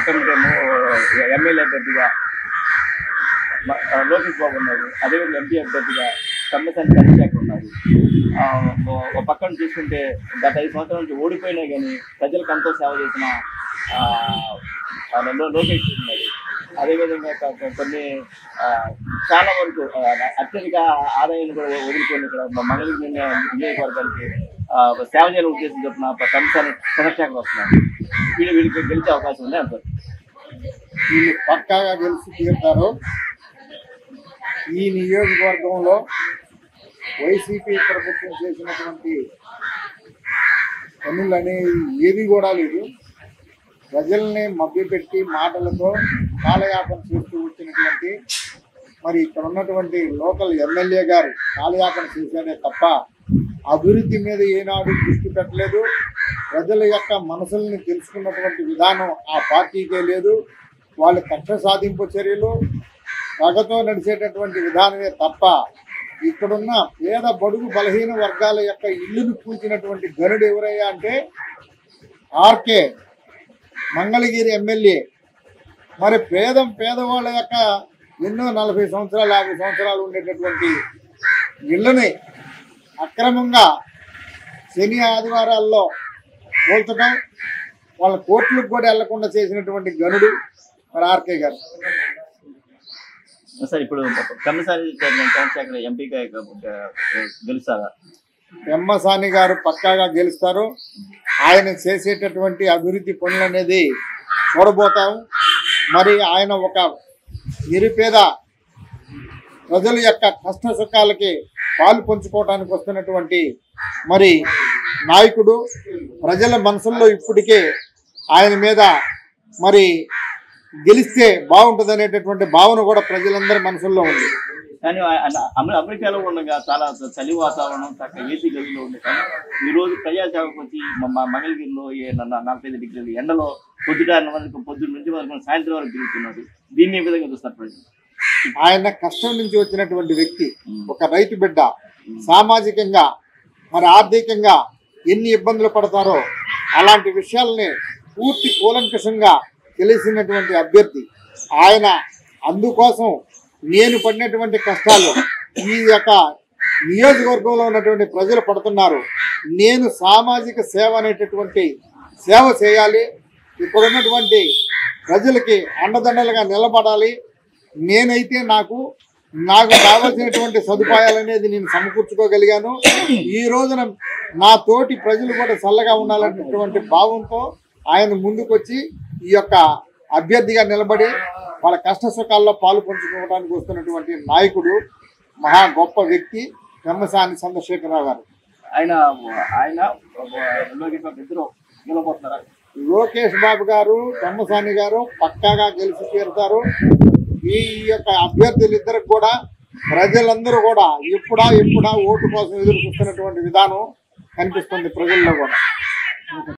పక్కన ఎమ్మెల్యే అభ్యర్థిగా మ- ఆ, లోకేష్ బాబు ఉన్నారు అదేవిధంగా ఎంపీ అభ్యర్థిగా కమ్మసాని చంద్రశేఖర్ ఉన్నారు ఆ, ఓ- ఒక పక్కన చూసుకుంటే గత ఐదు సంవత్సరాల నుంచి ఓడిపోయినా కానీ ప్రజలకు ఎంతో సేవ చేసిన ఆ, ఆ, లో- లోకేష్ ఉన్నారు అదేవిధంగా క- క- కొన్ని ఆ, చాలా వరకు ఆ, అత్యధిక ఆదాయాన్ని కూడా వదులుకొని ఇక్కడ మా మంగళగిరి నియోజకవర్గానికి ఆ, సేవ చేయాలని ఉద్దేశం చెప్పిన కమిషన్ చంద్రశేఖర్ వస్తున్నారు వీళ్ళు వీళ్ళకి గెలిచే అవకాశం ఉంది అంటారు వీళ్ళు పక్కాగా గెలిచి తీరుతారు ఈ నియోజకవర్గంలో వైసీపీ ప్రభుత్వం చేసినటువంటి పనులు అనేవి ఏవి కూడా లేదు ప్రజల్ని మభ్యపెట్టి మాటలతో కాలయాపన చేస్తూ వచ్చినటువంటి మరి ఇక్కడ ఉన్నటువంటి లోకల్ ఎమ్మెల్యే గారు కాలయాపన చేశాడే తప్ప అభివృద్ధి మీద ఏనాడు దృష్టి పెట్టలేదు ప్రజల యొక్క మనసుల్ని తెలుసుకున్నటువంటి విధానం ఆ పార్టీకే లేదు వాళ్ళ కక్ష సాధింపు చర్యలు పగతో నడిచేటటువంటి విధానమే తప్ప ఇక్కడున్న పేద బడుగు బలహీన వర్గాల యొక్క ఇల్లును కూల్చినటువంటి గనుడు ఎవరయ్యా అంటే ఆర్కే మంగళగిరి ఎమ్మెల్యే మరి పేద పేదవాళ్ళ యొక్క ఎన్నో నలభై సంవత్సరాలు యాభై సంవత్సరాలు ఉండేటటువంటి ఇళ్ళని అక్రమంగా శని ఆదివారాల్లో కూల్చడం వాళ్ళ కోర్టులకు కూడా వెళ్లకుండా చేసినటువంటి గనుడు మరి ఆర్కే గారు సార్ ఇప్పుడు కమిసారి చంద్రశేఖర్ ఎంపీగా గెలుస్తారా ఎమ్మసాని గారు పక్కాగా గెలుస్తారు ఆయన చేసేటటువంటి అభివృద్ధి పనులు అనేది చూడబోతాం మరి ఆయన ఒక నిరుపేద ప్రజల యొక్క కష్ట సుఖాలకి పాలు పంచుకోవడానికి వస్తున్నటువంటి మరి నాయకుడు ప్రజల మనసుల్లో ఇప్పటికే ఆయన మీద మరి గెలిస్తే బాగుంటుంది అనేటటువంటి భావన కూడా ప్రజలందరి మనసుల్లో ఉంది కానీ ఆయన అమె- అమెరికాలో ఉండగా చాలా చలి వాతావరణం చక్కగా ఏసీ గదిలో ఉంది కానీ ఈ రోజు ప్రజాసేవకు వచ్చి మా మా మంగళగిరిలో ఏ న- న- నలభై ఐదు డిగ్రీలు ఎండలో పొద్దుట వరకు పొద్దున్న నుంచి వరకు సాయంత్రం వరకు తిరుగుతున్నారు దీన్ని ఏ విధంగా చూస్తారు ప్రజలు ఆయన కష్టం నుంచి వచ్చినటువంటి వ్యక్తి ఒక రైతు బిడ్డ సామాజికంగా మరి ఆర్థికంగా ఎన్ని ఇబ్బందులు పడతారో అలాంటి విషయాల్ని పూర్తి కూలంకషంగా తెలిసినటువంటి అభ్యర్థి ఆయన అందుకోసం నేను పడినటువంటి కష్టాలు ఈ యొక్క నియోజకవర్గంలో ఉన్నటువంటి ప్రజలు పడుతున్నారు నేను సామాజిక సేవ అనేటటువంటి సేవ చేయాలి ఇక్కడ ఉన్నటువంటి ప్రజలకి అండదండలుగా నిలబడాలి నేనైతే నాకు నాకు కావాల్సినటువంటి సదుపాయాలు అనేది నేను సమకూర్చుకోగలిగాను ఈ రోజున నా తోటి ప్రజలు కూడా చల్లగా ఉండాలనేటువంటి భావంతో ఆయన ముందుకొచ్చి ఈ యొక్క అభ్యర్థిగా నిలబడి వాళ్ళ కష్ట సుఖాల్లో పాలు పంచుకోవడానికి వస్తున్నటువంటి నాయకుడు మహా గొప్ప వ్యక్తి పెమ్మసాని చంద్రశేఖరరావు గారు ఆయన ఆయన లోకేష్ బాబు ఇద్దరు గెలవబోతున్నారా లోకేష్ బాబు గారు పెమ్మసాని గారు పక్కాగా గెలిచి తీరుతారు ఈ యొక్క అభ్యర్థులు ఇద్దరికి కూడా ప్రజలందరూ కూడా ఎప్పుడా ఎప్పుడా ఓటు కోసం ఎదురు చూస్తున్నటువంటి విధానం కనిపిస్తుంది ప్రజల్లో కూడా